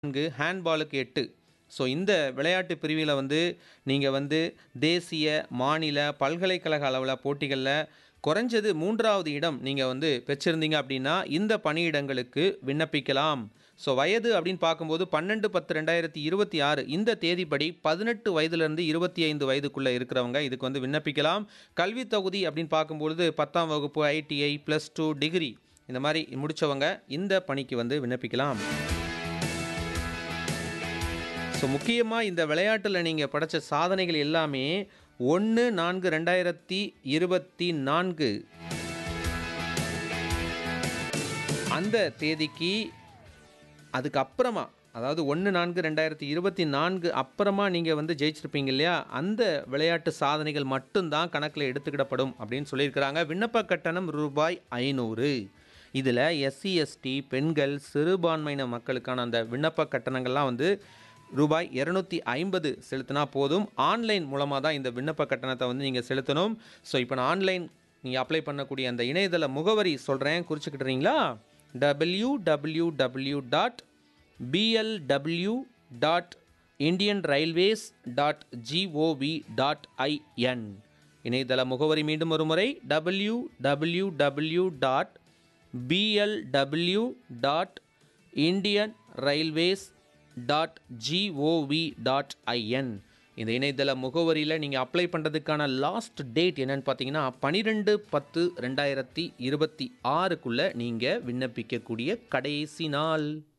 நான்கு ஹேண்ட்பாலுக்கு எட்டு ஸோ இந்த விளையாட்டு பிரிவில் வந்து நீங்கள் வந்து தேசிய மாநில பல்கலைக்கழக அளவில் போட்டிகளில் குறைஞ்சது மூன்றாவது இடம் நீங்கள் வந்து பெற்றிருந்தீங்க அப்படின்னா இந்த பணியிடங்களுக்கு விண்ணப்பிக்கலாம் ஸோ வயது அப்படின்னு பார்க்கும்போது பன்னெண்டு பத்து ரெண்டாயிரத்தி இருபத்தி ஆறு இந்த தேதிப்படி பதினெட்டு வயதுலேருந்து இருபத்தி ஐந்து வயதுக்குள்ளே இருக்கிறவங்க இதுக்கு வந்து விண்ணப்பிக்கலாம் கல்வி தொகுதி அப்படின்னு பார்க்கும்பொழுது பத்தாம் வகுப்பு ஐடிஐ ப்ளஸ் டூ டிகிரி இந்த மாதிரி முடித்தவங்க இந்த பணிக்கு வந்து விண்ணப்பிக்கலாம் ஸோ முக்கியமாக இந்த விளையாட்டில் நீங்கள் படைச்ச சாதனைகள் எல்லாமே ஒன்று நான்கு ரெண்டாயிரத்தி இருபத்தி நான்கு அந்த தேதிக்கு அதுக்கப்புறமா அதாவது ஒன்று நான்கு ரெண்டாயிரத்தி இருபத்தி நான்கு அப்புறமா நீங்கள் வந்து ஜெயிச்சிருப்பீங்க இல்லையா அந்த விளையாட்டு சாதனைகள் மட்டும்தான் கணக்கில் எடுத்துக்கிடப்படும் அப்படின்னு சொல்லியிருக்கிறாங்க விண்ணப்ப கட்டணம் ரூபாய் ஐநூறு இதில் எஸ்சி எஸ்டி பெண்கள் சிறுபான்மையின மக்களுக்கான அந்த விண்ணப்ப கட்டணங்கள்லாம் வந்து ரூபாய் இரநூத்தி ஐம்பது செலுத்தினா போதும் ஆன்லைன் மூலமாக தான் இந்த விண்ணப்ப கட்டணத்தை வந்து நீங்கள் செலுத்தணும் ஸோ இப்போ நான் ஆன்லைன் நீங்கள் அப்ளை பண்ணக்கூடிய அந்த இணையதள முகவரி சொல்கிறேன் குறிச்சுக்கிட்டுறீங்களா W W W dot PLW dot Indian railways dot GOV dot IN இணையதள முகவரி மீண்டும் ஒரு முறை W W W dot PLW dot Indian railways dot GOV dot IN இந்த இணையதள முகவரியில் நீங்கள் அப்ளை பண்ணுறதுக்கான லாஸ்ட் டேட் என்னன்னு பார்த்தீங்கன்னா பன்னிரெண்டு பத்து ரெண்டாயிரத்தி இருபத்தி ஆறுக்குள்ளே நீங்கள் விண்ணப்பிக்கக்கூடிய கடைசி நாள்